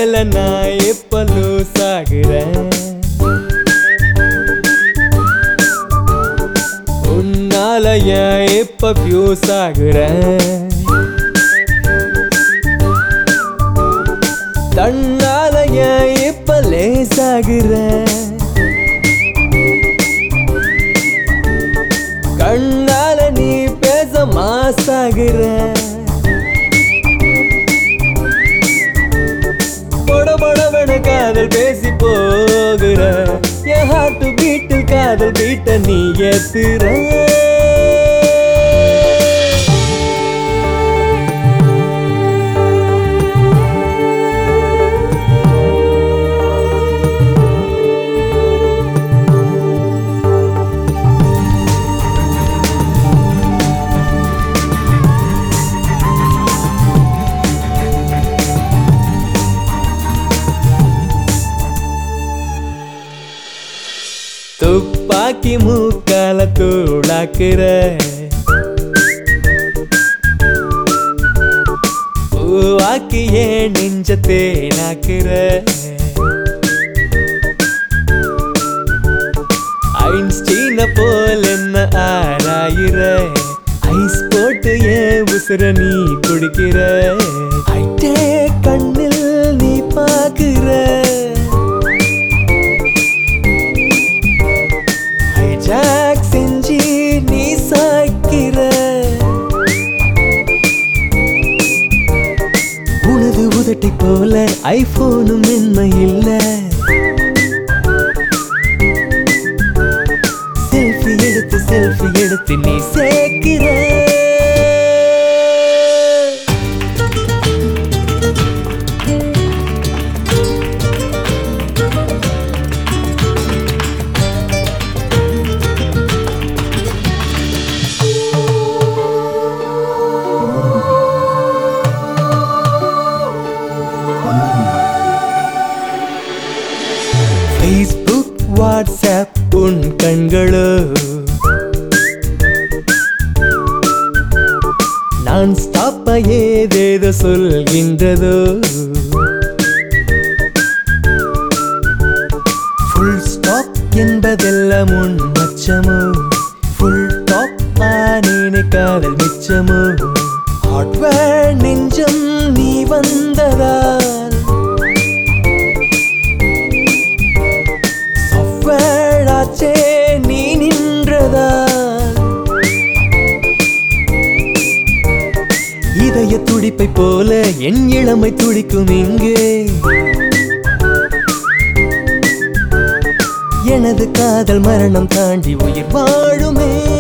மேல நான் எப்ப லூஸ் ஆகுறேன் உன்னால ஏன் எப்ப ஃபியூஸ் ஆகுறேன் தன்னால ஏன் இப்ப லேஸ் ஆகுறேன் கண்ணால நீ பேச மாசாகுற பொட பொடவன காதல் பேசி போகிற என் ஹார்ட் பீட்டில் காதல் பீட்ட நீ ஏத்துற துப்பாக்கி மூக்கால தூளாக்குற பூவாக்கி ஏன் நெஞ்ச தேனாக்குற ஐன்ஸ்டீன போல் என்ன ஆராயிற ஐஸ் போட்டு ஏன் உசுர நீ குடிக்கிற ஐட்டே கண்ணில் நீ பாக்குற ஹைஜாக் செஞ்சு நீ சாய்க்கிற உனது உதட்டை போல ஐபோனும் மென்மை இல்ல செல்ஃபி எடுத்து செல்ஃபி எடுத்து நீ சேர்க்கிற ஃபேஸ்புக் வாட்ஸ்அப் உன் கண்களோ நான் ஸ்டாப்ப ஏதேதோ சொல்கின்றதோ ஃபுல் ஸ்டாப் என்பதெல்லாம் உன் மச்சமோ ஃபுல் டாப் ஆனேனே காதல் மிச்சமோ ஹார்ட்வேர் நெஞ்சம் நீ வந்ததால் சாஃப்ட்வேர் ஆச்சே நீ நின்றதால் இதய துடிப்பை போல என் இளமை துடிக்கும் இங்கே எனது காதல் மரணம் தாண்டி உயிர் வாழுமே